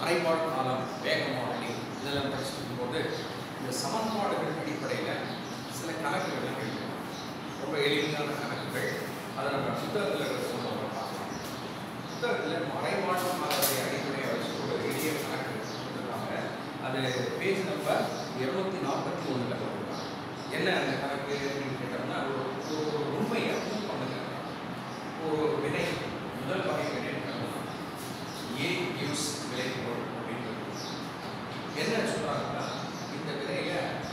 அரைவாழ் காலம் வேகமானி இதெல்லாம் படிச்சுட்டு போது இந்த சமன்பாடுகள் அடிப்படையில் சில கணக்குகள் கேட்கலாம் ரொம்ப எளிமையான கணக்குகள் அதை நம்ம புத்தகத்தில் இருக்கிற நம்ம பார்க்கலாம் புத்தகத்தில் மறைவாழ் காலத்தை அடிப்படையாக வச்சு ஒரு எளிய கணக்கு கொடுத்துருக்காங்க அது பேஜ் நம்பர் இருநூத்தி நாற்பத்தி ஒன்றில் கொடுத்துருக்காங்க என்ன அந்த கணக்கு அப்படின்னு கேட்டோம்னா ஒரு ஒரு உண்மையை ப்ரூவ் பண்ணுங்க ஒரு வினை முதல் வகை வினை ஏ யூஸ் விளைபொருள் அப்படின்றது என்ன சொல்றாங்கன்னா இந்த விலையில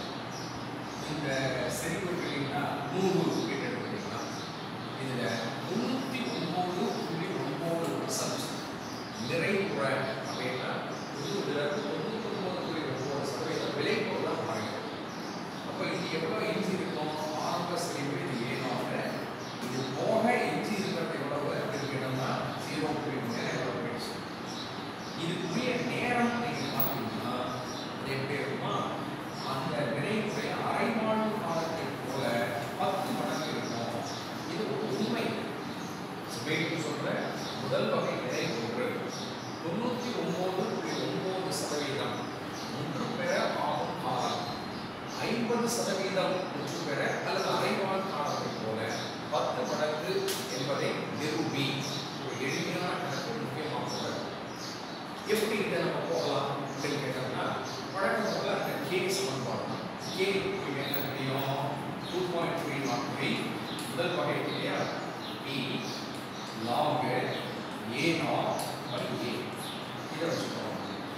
இந்த செறிவுகளின்னா நூறு கிட்ட எடுத்துக்கிட்டீங்கன்னா இதுல முன்னூத்தி ஒன்பது புள்ளி ஒன்பது பர்சன்ட் நிறைவுற அப்படின்னா இதுல தொண்ணூத்தி ஒன்பது புள்ளி ஒன்பது சதவீதம் விளைபொருளாக மாறிடும் அப்போ இது எவ்வளோ எஞ்சி இருக்கும் ஆரம்ப செறிவு இது ஏனாக இது போக எஞ்சி இருக்கிறது எவ்வளவு அப்படின்னு கேட்டோம்னா ஜீரோ புள்ளி மேலே எவ்வளோ போயிடுச்சு இதுக்குரிய நேரம் நீங்கள் பார்த்தீங்கன்னா அது எப்படி இருக்குமா அந்த வினையுடைய அரைவாழ்வு காலத்தை போல பத்து மடங்கு இருக்கும் இது ஒரு உண்மை வெயிட் சொல்ற முதல் வகை வினை ஒன்று தொண்ணூற்றி ஒன்பது புள்ளி ஒன்பது சதவீதம் முற்று பெற ஆகும் காலம் ஐம்பது சதவீதம் முற்று பெற அல்லது அரைவாழ் காலத்தை போல பத்து மடங்கு என்பதை நிரூபி ஒரு எளிமையான கணக்கு முக்கியமாக சொல்றது எப்படி இதை நம்ம போகலாம் அப்படின்னு கேட்டோம்னா வழக்கம் போல அந்த கே சமன்பாடு கே என்ன முடியும் two point three nought three முதல் வகை இல்லையா P log A nought by A இதை வச்சுக்கோங்க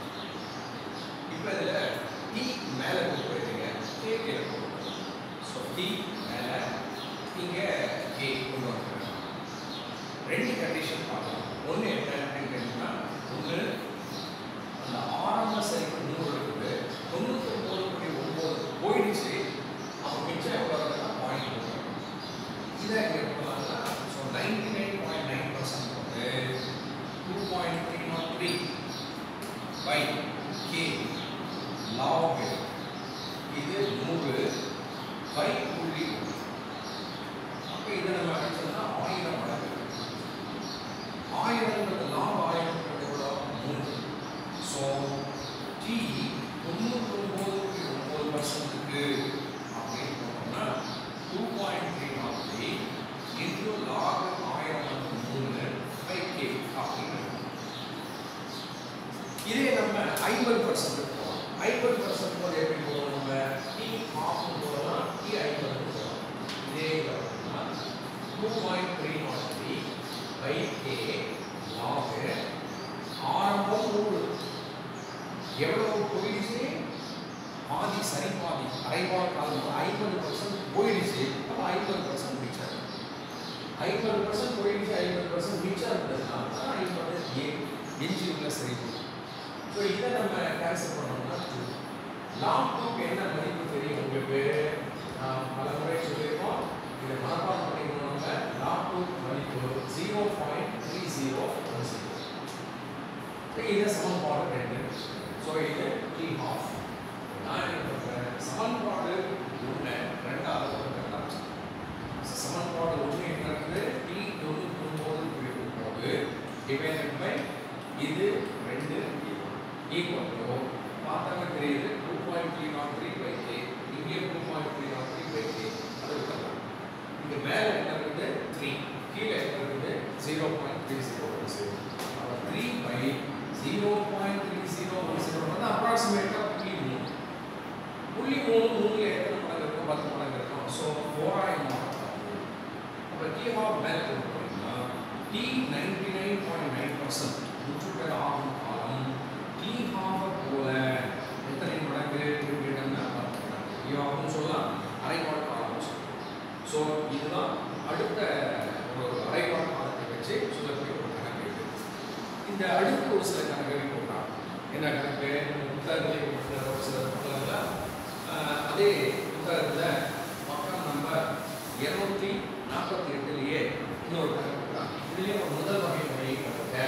இப்போ இதில் டி மேலே கொண்டு போயிருங்க கே கீழே கொண்டு ஸோ டி மேலே இங்கே கே கொண்டு வந்துருங்க ரெண்டு கண்டிஷன் பார்க்கலாம் ஒன்று என்ன அப்படின்னு கேட்டிங்கன்னா ஒன்று அந்த ஆரம்ப சரிக்கு நூறு இருக்குது தொண்ணூற்றி ஒம்பது புள்ளி ஒம்பது போயிடுச்சு அப்போ மிச்சம் எவ்வளோ இருக்குன்னா பாயிண்ட் ஒன்று இதை இங்கே போகலாம்னா so ninety nine point nine percent வந்து two point three nought three by K log இது நூறு பை புள்ளி ஒன்று அப்போ இதை நம்ம அடிச்சோம்னா ஆயிரம் மடங்கு ஆயிரங்கிறது லாப ஆயிரங்கிறது எவ்வளோ மூணு ஸோ டி தொண்ணூத்தொம்பது புள்ளி ஒம்பது பர்சன்ட்டுக்கு அப்படின்னு போனோம்னா two point three nought three into log ஆயிரம் வந்து மூணு பை கே அப்படின்னு இதே நம்ம ஐம்பது பர்சன்ட் போகலாம் ஐம்பது பர்சன்ட் போது எப்படி போகணும் நம்ம டி ஆஃப் போகலாம் டி ஐம்பது போகலாம் இதே two point three nought three by K log ஆரம்பம் நூறு எவ்வளவு போயிடுச்சு பாதி சரி பாதி அரைவாழ் காலம் ஐம்பது பர்சன்ட் போயிடுச்சு அப்போ ஐம்பது பர்சன்ட் மிச்சம் ஐம்பது பர்சன்ட் போயிடுச்சு ஐம்பது பர்சன்ட் மிச்சம் இருந்ததுன்னா அதான் ஐம்பது ஏ எஞ்சி உள்ள சரி ஸோ இதை நம்ம கேன்சல் பண்ணோம்னா லாங் டூக்கு என்ன மதிப்பு தெரியும் உங்களுக்கு நாம் பல முறை சொல்லியிருக்கோம் இதை மனப்பாடம் பண்ணிக்கணும் நம்ம லாங் டூ மதிப்பு zero point three zero one zero இதை சமன்பாடு ரெண்டு ஸோ இது டி ஹாஃப் நான் என்ன பண்ணுறேன் சமன்பாடு ஒன்று ரெண்டாவது கொடுக்கலாம் சமன்பாடு ஒன்று என்னது டி தொண்ணூற்றி ஒன்பது புள்ளி ஒன்பது டிவைடட் பை இது ரெண்டு ஈக்குவல் டு பார்த்தாங்க தெரியுது two point three nought three by K இங்கே two point three nought three by K அது விட்டுலாம் இங்கே மேலே என்ன இருக்குது த்ரீ கீழே என்ன இருக்குது zero point three zero one zero அப்போ three by zero point three zero one zero வந்து அப்ராக்சிமேட்டாக புள்ளி மூணு புள்ளி மூணு மூணுல எத்தனை மடங்கு இருக்கும் பத்து மடங்கு இருக்கும் ஸோ ஃபோராயிரம் அப்போ டி ஆஃப் மேலே கொண்டு போனீங்கன்னா T ninety nine point nine percent முற்றுப்பெற ஆகும் காலம் டி ஆஃபை போல எத்தனை மடங்கு கேட்டோம்னா பத்து மடங்கு டி ஆஃப்னு சொல்லலாம் அரைவாழ் காலம் சொல்லலாம் ஸோ இதுதான் அடுத்த ஒரு அரைவாழ் காலத்தை வச்சு சொல்லக்கூடிய ஒரு கணக்கு இது. இந்த அடுத்து ஒரு சில கணக்குகள் போடுறாங்க என்ன கணக்கு புத்தகத்திலே கொடுக்குற ஒரு சில புத்தகங்கள் அதே புத்தகத்தில் பக்கம் நம்பர் இருநூத்தி நாற்பத்தி எட்டுலேயே இன்னொரு கணக்கு கொடுக்குறாங்க இதுலேயே ஒரு முதல் வகை வினையை கணக்க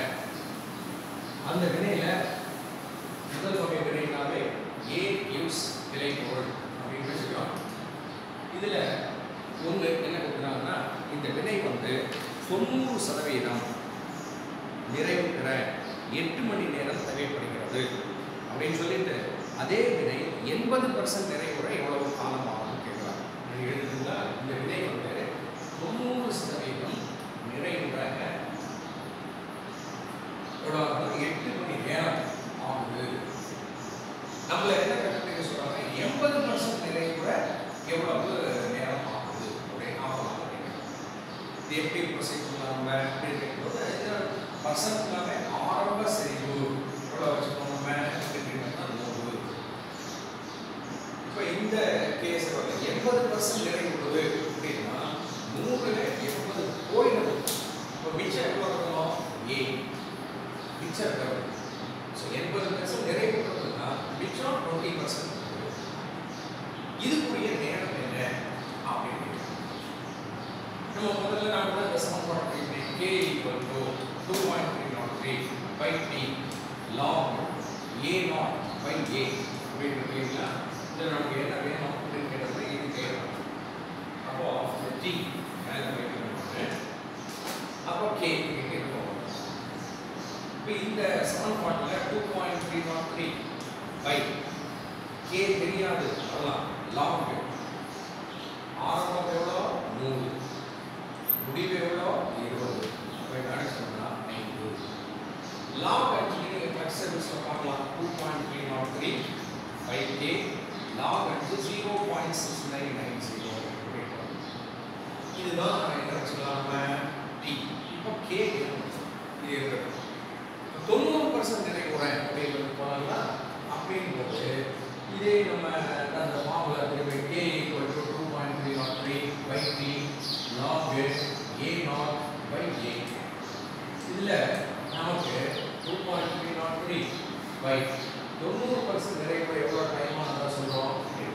அந்த வினையில முதல் வகை வினைனாவே ஏ யூஸ் விளைபொருள் அப்படின்னு வச்சுக்கலாம் இதில் ஒன்று என்ன கொடுக்குறாங்கன்னா இந்த வினை வந்து தொண்ணூறு சதவீதம் நிறைவு பெற எட்டு மணி நேரம் தேவைப்படுகிறது அப்படின்னு சொல்லிட்டு அதே வினை எண்பது பர்சன்ட் நிறைவுற எவ்வளவு காலம் ஆகும்னு கேட்குறாங்க எழுதுங்களா இந்த வினை வந்து தொண்ணூறு சதவீதம் நிறைவுற எவ்வளோ ஆகுது? எட்டு மணி நேரம் ஆகுது நம்மள என்ன கற்றுக்க சொல்றாங்க எண்பது பர்சன்ட் நிறைவுற எவ்வளவு நேரம் ஆகுது அப்படின்னு ஆகலாம் அப்படிங்கிறாங்க. இது எப்படி ப்ரொசீட் பண்ணலாம் நம்ம அப்படின்னு கேட்கும்போது பர்சன்ட் எல்லாமே ஆரம்ப செறிவு எவ்வளோ வச்சுக்கணும் நம்ம அப்படின்னா நூறு இப்போ இந்த கேஸ் வந்து எண்பது பர்சன்ட் நிறைவுள்ளது அப்படின்னா நூறுல எண்பது போயிடுது இப்போ மிச்சம் எவ்வளோ இருக்கணும் ஏ மிச்சம் இருக்கிறது ஸோ எண்பது பர்சன்ட் நிறைவுள்ளதுன்னா மிச்சம் டுவெண்ட்டி பர்சன்ட் இதுக்குரிய நேரம் என்ன அப்படின்னு நம்ம முதல்ல நான் கூட இந்த சமன்பாடு எழுதினேன் k equal to 2.303 by t log a naught by a அப்படின்னு இருக்கீங்களா இதில் நமக்கு என்ன வேணும் அப்படின்னு கேட்டது இது கேட்கணும் அப்போ இந்த t மேலே வைக்கணும் அப்போ k இங்கே இருக்கும் இப்போ இந்த சமன்பாட்டில் two point three nought three by K தெரியாது அதெல்லாம் லாங் ஆரம்பம் எவ்வளோ நூறு முடிவு எவ்வளோ இருபது அப்போ என்ன சொன்னா ஐந்து லாக் அஞ்சு நீங்கள் ஃப்ளக்ஸ் சர்வீஸில் பார்க்கலாம் two point three nought three by K log அஞ்சு zero point six nine nine zero இதுதான் என்ன வச்சுக்கலாம் நம்ம டி இப்போ கே இது இருக்கட்டும் தொண்ணூறு பர்சன்ட் நிறைவுறேன் அப்படிங்கிறது போனாங்களா அப்படிங்கும்போது இதே நம்ம அந்த ஃபார்முலா திரும்பி K equal to two point three nought three by three log A nought by A இதில் நமக்கு two point three nought three by தொண்ணூறு பர்சன்ட் நிறைவு எவ்வளோ டைம் ஆனதா சொல்கிறோம்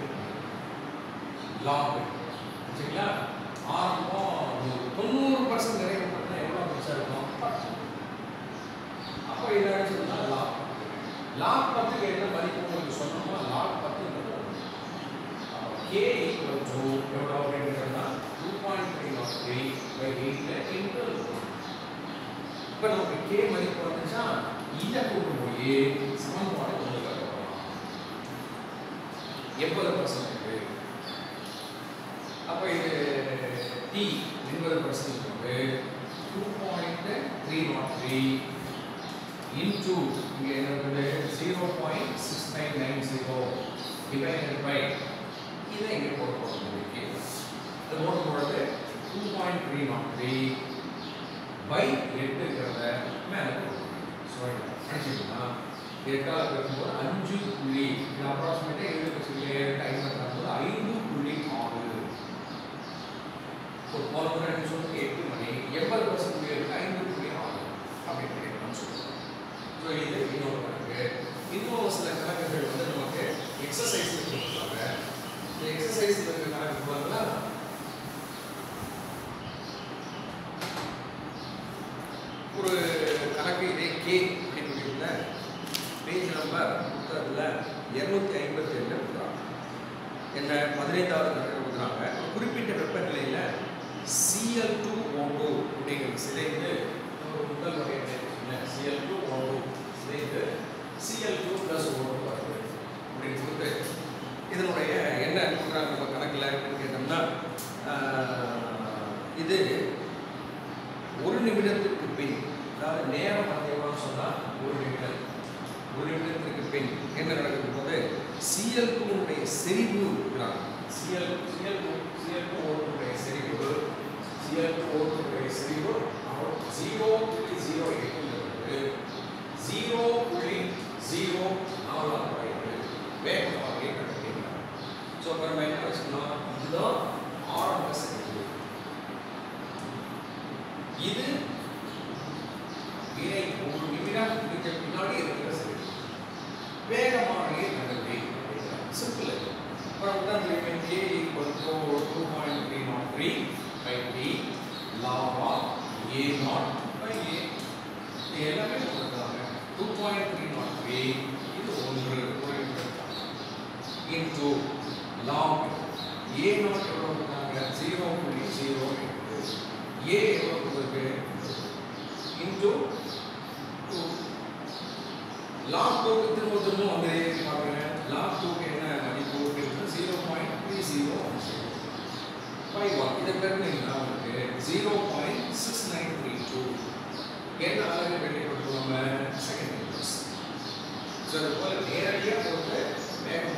லாக் சரிங்களா ஆரம்பம் நூறு. தொண்ணூறு பர்சன்ட் நிறைவு பண்ணால் எவ்வளோ மிச்சம் இருக்கும் பத்து அப்போ இதை அடிச்சதுன்னா லாக் லாக் பத்துக்கு என்ன மதிப்பு உங்களுக்கு சொன்னோமோ லாக் பத்துன்றது கே ஈக்குவல் டு எவ்வளோ அப்படின்றதுனா two point three nought three by எயிட்டில் இன்ட்டு இப்போ நமக்கு கே மதிப்பு வந்துச்சா இதை கொண்டு போய் சமன்பாடு கொண்டு வரலாம் எண்பது பர்சன்ட்டுக்கு அப்போ இது டி எண்பது பர்சன்ட் வந்து two point three nought three into இங்கே என்ன இருக்குது zero point six nine nine zero divided by இதை இங்கே போட்டு போட முடியும் அது போட்டு போடுறது two point three nought three by எட்டு இருக்கிறத மேலே ஸோ அடிச்சுக்கோங்க எட்டால் இருக்கும்போது அஞ்சு புள்ளி இது அப்ராக்சிமேட்டாக எழுபது சொல்லி டைம் பண்ணும்போது ஐந்து புள்ளி ஆறு ஸோ போன முறை என்ன சொல்லுங்க எட்டு மணி எண்பது பர்சன்ட் புள்ளி இருக்கு ஐந்து புள்ளி ஆறு அப்படி கிடைக்கணும்னு சொல்லுவோம் ஸோ இது இன்னொரு கணக்கு இன்னும் சில கணக்குகள் வந்து நமக்கு எக்ஸசைஸ் கொடுத்துருக்காங்க இந்த எக்ஸசைஸ் இருக்க கணக்கு பார்த்தா ஒரு கணக்கு இதே கே அப்படிங்கிறதுல பேஜ் நம்பர் புத்தகத்தில் இரநூத்தி ஐம்பத்தி ஏழு கொடுக்குறாங்க என்ன பதினைந்தாவது கணக்கு கொடுக்குறாங்க ஒரு குறிப்பிட்ட வெப்பநிலையில் சிஎல் டூ ஓ டூ அப்படிங்கிறது சிதைந்து ஒரு முதல் வகை சிஎல் டூ ஓ டூ சிதைந்து CL two plus O two வருது அப்படின்னு சொல்லிட்டு இதனுடைய என்ன கொடுக்குறாங்க நம்ம கணக்கில் அப்படின்னு கேட்டோம்னா ஆஹ், இது ஒரு நிமிடத்திற்கு பின் அதாவது நேரம் வந்து எவ்வளோன்னு சொன்னால் ஒரு நிமிடம் ஒரு நிமிடத்திற்கு பின் என்ன நடக்குது போது சிஎல் டூனுடைய செறிவு இருக்கிறாங்க CL CL two CL two ஓட்டுடைய செறிவு சிஎல் டூ ஓட்டுடைய செறிவு ஜீரோ புள்ளி ஜீரோ எட்டுங்கிறது ஜீரோ புள்ளி ஜீரோ நாலாம் குறையுது வேகமாகவே கண்டுபிடிக்கிறாங்க ஸோ இப்போ நம்ம என்ன வச்சுக்கணும் இதுதான் ஆரம்ப செறிவு இது வினை ஒரு நிமிடம் முடிஞ்ச பின்னாடி இருக்கிற செறிவு வேகமானே நகர்வை சிம்பிள் அப்புறம் உதாரணத்துக்கு k equal to two point three nought three by t லாவா ஏ நாட் பை ஏ இது எல்லாமே கொடுக்குறாங்க two point three nought three இது ஒன்று இன்டூ லாக் ஏ நாட் எவ்வளோ கொடுத்தாங்க ஜீரோ புள்ளி ஜீரோ எட்டு ஏ எவ்வளோ கொடுத்துருக்கு இன்டூ டூ லாக் டூக்கு திரும்ப திரும்ப வந்து பாருங்க லாக் டூக்கு என்ன மதிப்பு அப்படின்னா zero point three zero five one இதை பெருந்தீங்கன்னா உங்களுக்கு zero point six nine three two என்ன அழகு வெளிப்படுத்துவோம் நம்ம செகண்ட் இன்வெர்ஸ் ஸோ அது போல நேரடியாக போட்டு வேக